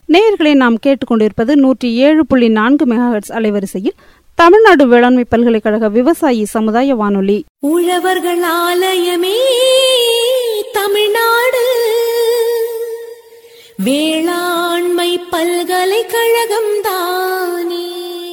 நேயர்களை நாம் கேட்டுக்கொண்டிருப்பது நூற்றி ஏழு புள்ளி நான்கு மெகாஹெட்ஸ் அலைவரிசையில் தமிழ்நாடு வேளாண்மை பல்கலைக்கழக விவசாயி சமுதாய வானொலி உழவர்கள் ஆலயமே தமிழ்நாடு வேளாண்மை பல்கலைக்கழகம் தானே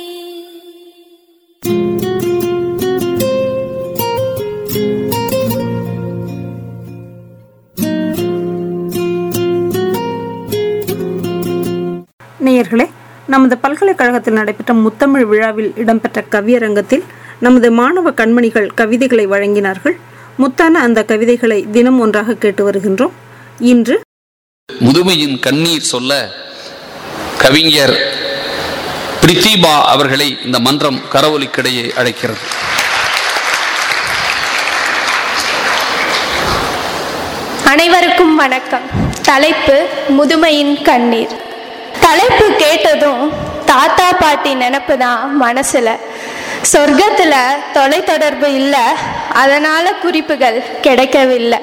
நேயர்களே நமது பல்கலைக்கழகத்தில் நடைபெற்ற முத்தமிழ் விழாவில் இடம்பெற்ற கவியரங்கத்தில் நமது மாணவ கண்மணிகள் கவிதைகளை வழங்கினார்கள் முத்தான அந்த கவிதைகளை தினம் ஒன்றாக கேட்டு வருகின்றோம் இன்று முதுமையின் கண்ணீர் சொல்ல கவிஞர் பிரித்திபா அவர்களை இந்த மன்றம் கரவொலிக்கிடையே அழைக்கிறது அனைவருக்கும் வணக்கம் தலைப்பு முதுமையின் கண்ணீர் தலைப்பு கேட்டதும் தாத்தா பாட்டி நினப்பு தான் மனசுல சொர்க்கத்துல தொலைத்தொடர்பு இல்லை அதனால குறிப்புகள் கிடைக்கவில்லை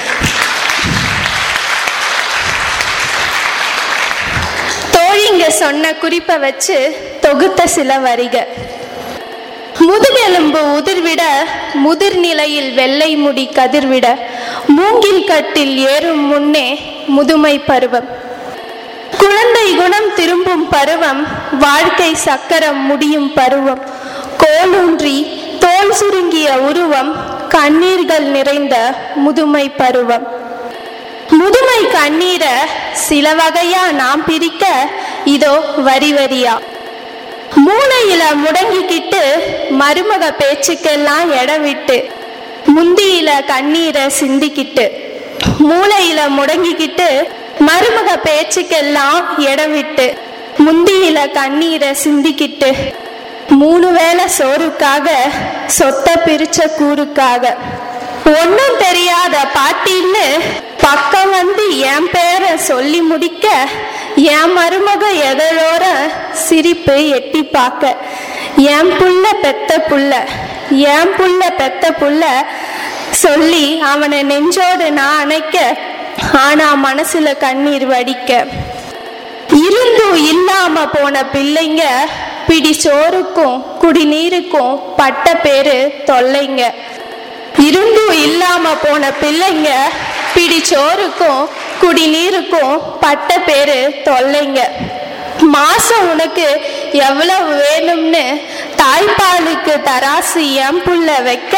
தோழிங்க சொன்ன குறிப்பை வச்சு தொகுத்த சில வரிகள் முதுகெலும்பு உதிர்விட முதிர் நிலையில் வெள்ளை முடி கதிர்விட மூங்கில் கட்டில் ஏறும் முன்னே முதுமை பருவம் குழந்தை குணம் திரும்பும் பருவம் வாழ்க்கை சக்கரம் முடியும் பருவம் கோலூன்றி தோல் சுருங்கிய உருவம் கண்ணீர்கள் நிறைந்த முதுமை பருவம் முதுமை கண்ணீரை சில வகையா நாம் பிரிக்க இதோ வரி வரியா மூளையில முடங்கிக்கிட்டு மருமக பேச்சுக்கெல்லாம் இடம் விட்டு முந்தியில கண்ணீரை சிந்திக்கிட்டு மூளையில முடங்கிக்கிட்டு மருமக பேச்சுக்கெல்லாம் இடம் விட்டு முந்தியில கண்ணீரை சிந்திக்கிட்டு மூணு வேளை சோறுக்காக சொத்த பிரிச்ச கூறுக்காக ஒன்றும் தெரியாத பாட்டின்னு பக்கம் வந்து என் பேரை சொல்லி முடிக்க என் மருமக எதழோர சிரிப்பு எட்டி பார்க்க என் புள்ள பெத்த புள்ள என் புள்ள பெத்த புள்ள சொல்லி அவனை நெஞ்சோடு நான் அணைக்க ஆனா மனசுல கண்ணீர் வடிக்க இருந்தும் இல்லாம போன பிள்ளைங்க பிடி சோறுக்கும் குடிநீருக்கும் பட்ட பேரு தொல்லைங்க இருந்தும் இல்லாம போன பிள்ளைங்க பிடி சோறுக்கும் குடிநீருக்கும் பட்ட பேரு தொல்லைங்க மாசம் உனக்கு எவ்வளவு வேணும்னு தாய்ப்பாலுக்கு தராசு என் புள்ள வைக்க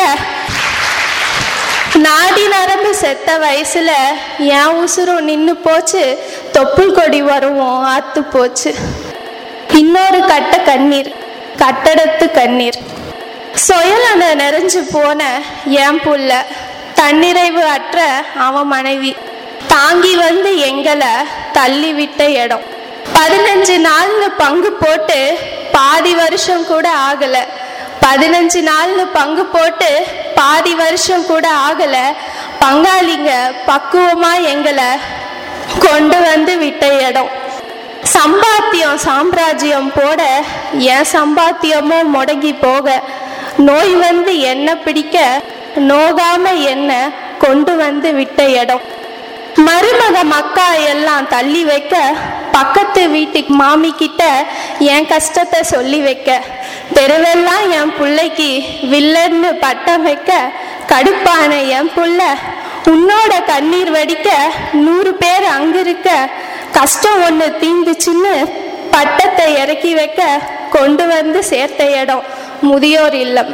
நாடி நரம்பு செத்த வயசுல என் உசுரும் நின்னு போச்சு தொப்புள் கொடி வருவோம் ஆத்து போச்சு இன்னொரு கட்ட கண்ணீர் கட்டடத்து கண்ணீர் சொயலன நிறைஞ்சு போன என் புள்ள தன்னிறைவு அற்ற அவன் மனைவி தாங்கி வந்து எங்களை தள்ளி விட்ட இடம் பதினஞ்சு நாள்னு பங்கு போட்டு பாதி வருஷம் கூட ஆகல பதினஞ்சு நாள்னு பங்கு போட்டு பாதி வருஷம் கூட ஆகல பங்காளிங்க பக்குவமா எங்களை கொண்டு வந்து விட்ட இடம் சம்பாத்தியம் சாம்ராஜ்யம் போட என் சம்பாத்தியமும் முடங்கி போக நோய் வந்து என்ன பிடிக்க நோகாம என்ன கொண்டு வந்து விட்ட இடம் மருமக மக்கா எல்லாம் தள்ளி வைக்க பக்கத்து வீட்டுக்கு மாமி கிட்ட என் கஷ்டத்தை சொல்லி வைக்க தெருவெல்லாம் என் பிள்ளைக்கு வில்லன்னு பட்டம் வைக்க கடுப்பான என் புள்ள உன்னோட கண்ணீர் வடிக்க நூறு பேர் அங்க இருக்க கஷ்டம் ஒன்று தீந்துச்சுன்னு பட்டத்தை இறக்கி வைக்க கொண்டு வந்து சேர்த்த இடம் முதியோர் இல்லம்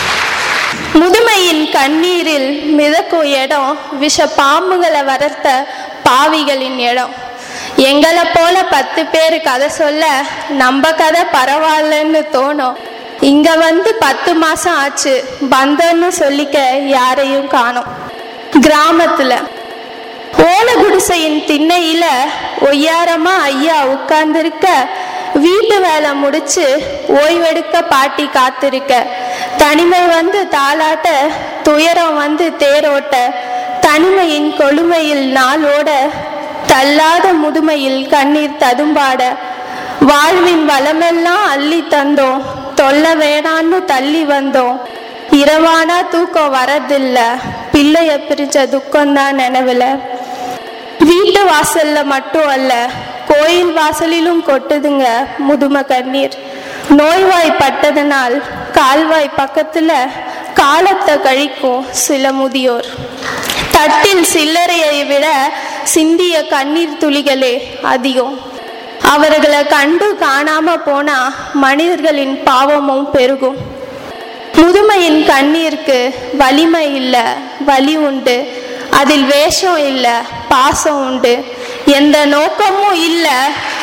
முதுமையின் கண்ணீரில் மிதக்கும் இடம் விஷ பாம்புகளை வளர்த்த பாவிகளின் இடம் எங்களை போல பத்து பேர் கதை சொல்ல நம்ம கதை பரவாயில்லன்னு தோணும் இங்க வந்து பத்து மாசம் ஆச்சு பந்தன்னு சொல்லிக்க யாரையும் காணோம் கிராமத்துல ஓலை குடிசையின் திண்ணையில ஒய்யாரமா ஐயா உட்கார்ந்திருக்க வீட்டு வேலை முடிச்சு ஓய்வெடுக்க பாட்டி காத்திருக்க தனிமை வந்து தாளாட்ட துயரம் வந்து தேரோட்ட தனிமையின் கொழுமையில் நாளோட தள்ளாத முதுமையில் கண்ணீர் ததும்பாட வாழ்வின் வளமெல்லாம் அள்ளி தந்தோம் தொல்ல வேணான்னு தள்ளி வந்தோம் இரவானா தூக்கம் வரதில்ல பிள்ளைய பிரிச்ச துக்கம்தான் நினைவுல வீட்டு வாசல்ல மட்டும் அல்ல கோயில் வாசலிலும் கொட்டுதுங்க முதும கண்ணீர் நோய்வாய்ப்பட்டதனால் கால்வாய் பக்கத்துல காலத்தை கழிக்கும் சில முதியோர் தட்டில் சில்லறையை விட சிந்திய கண்ணீர் துளிகளே அதிகம் அவர்களை கண்டு காணாம போனா மனிதர்களின் பாவமும் பெருகும் முதுமையின் கண்ணீருக்கு வலிமை இல்லை வலி உண்டு அதில் வேஷம் இல்லை பாசம் உண்டு எந்த நோக்கமும் இல்லை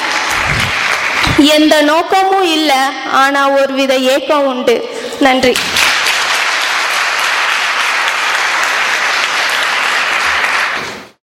எந்த நோக்கமும் இல்லை ஆனா ஒரு வித ஏக்கம் உண்டு நன்றி